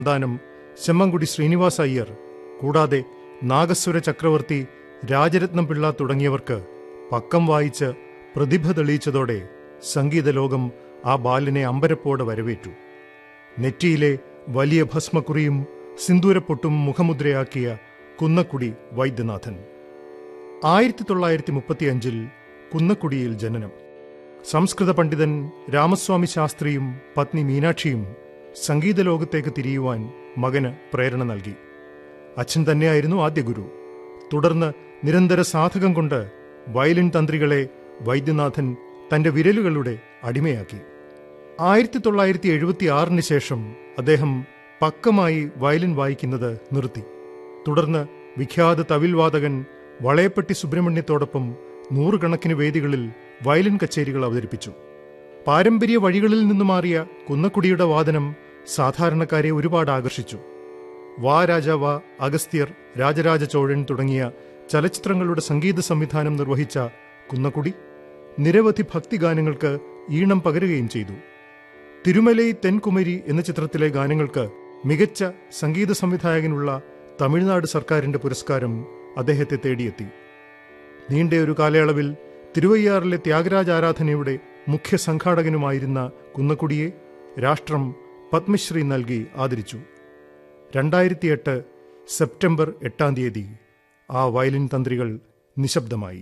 സന്താനം ചെമ്മങ്കുടി ശ്രീനിവാസ അയ്യർ കൂടാതെ നാഗസ്വര ചക്രവർത്തി രാജരത്നം പിള്ള തുടങ്ങിയവർക്ക് പക്കം വായിച്ച് പ്രതിഭ തെളിയിച്ചതോടെ സംഗീത ലോകം ആ ബാലനെ അമ്പരപ്പോടെ വരവേറ്റു നെറ്റിയിലെ വലിയ ഭസ്മക്കുറിയും സിന്ദൂരപ്പൊട്ടും മുഖമുദ്രയാക്കിയ കുന്നക്കുടി വൈദ്യനാഥൻ ആയിരത്തി തൊള്ളായിരത്തി മുപ്പത്തിയഞ്ചിൽ കുന്നക്കുടിയിൽ ജനനം സംസ്കൃത പണ്ഡിതൻ രാമസ്വാമി ശാസ്ത്രിയും പത്നി മീനാക്ഷിയും സംഗീത ലോകത്തേക്ക് തിരിയുവാൻ മകന് പ്രേരണ നൽകി അച്ഛൻ തന്നെയായിരുന്നു ആദ്യ ഗുരു തുടർന്ന് നിരന്തര സാധകം കൊണ്ട് വയലിൻ തന്ത്രികളെ വൈദ്യനാഥൻ തന്റെ വിരലുകളുടെ അടിമയാക്കി ആയിരത്തി തൊള്ളായിരത്തി എഴുപത്തി ആറിന് ശേഷം അദ്ദേഹം പക്കമായി വയലിൻ വായിക്കുന്നത് നിർത്തി തുടർന്ന് വിഖ്യാത തവിൽ വാദകൻ വളയപ്പെട്ടി സുബ്രഹ്മണ്യത്തോടൊപ്പം നൂറുകണക്കിന് വേദികളിൽ വയലിൻ കച്ചേരികൾ അവതരിപ്പിച്ചു പാരമ്പര്യ വഴികളിൽ നിന്ന് മാറിയ കുന്നക്കുടിയുടെ വാദനം സാധാരണക്കാരെ ഒരുപാട് ആകർഷിച്ചു വാ രാജാവ അഗസ്ത്യർ രാജരാജ ചോഴൻ തുടങ്ങിയ ചലച്ചിത്രങ്ങളുടെ സംഗീത സംവിധാനം നിർവഹിച്ച കുന്നക്കുടി നിരവധി ഭക്തിഗാനങ്ങൾക്ക് ഈണം പകരുകയും ചെയ്തു തിരുമലൈ തെൻകുമരി എന്ന ചിത്രത്തിലെ ഗാനങ്ങൾക്ക് മികച്ച സംഗീത സംവിധായകനുള്ള തമിഴ്നാട് സർക്കാരിന്റെ പുരസ്കാരം അദ്ദേഹത്തെ തേടിയെത്തി നീണ്ടയൊരു കാലയളവിൽ തിരുവയ്യാറിലെ ത്യാഗരാജ ആരാധനയുടെ മുഖ്യ സംഘാടകനുമായിരുന്ന കുന്നക്കുടിയെ രാഷ്ട്രം പത്മശ്രീ നൽകി ആദരിച്ചു രണ്ടായിരത്തിയെട്ട് സെപ്റ്റംബർ എട്ടാം തീയതി ആ വയലിൻ തന്ത്രികൾ നിശബ്ദമായി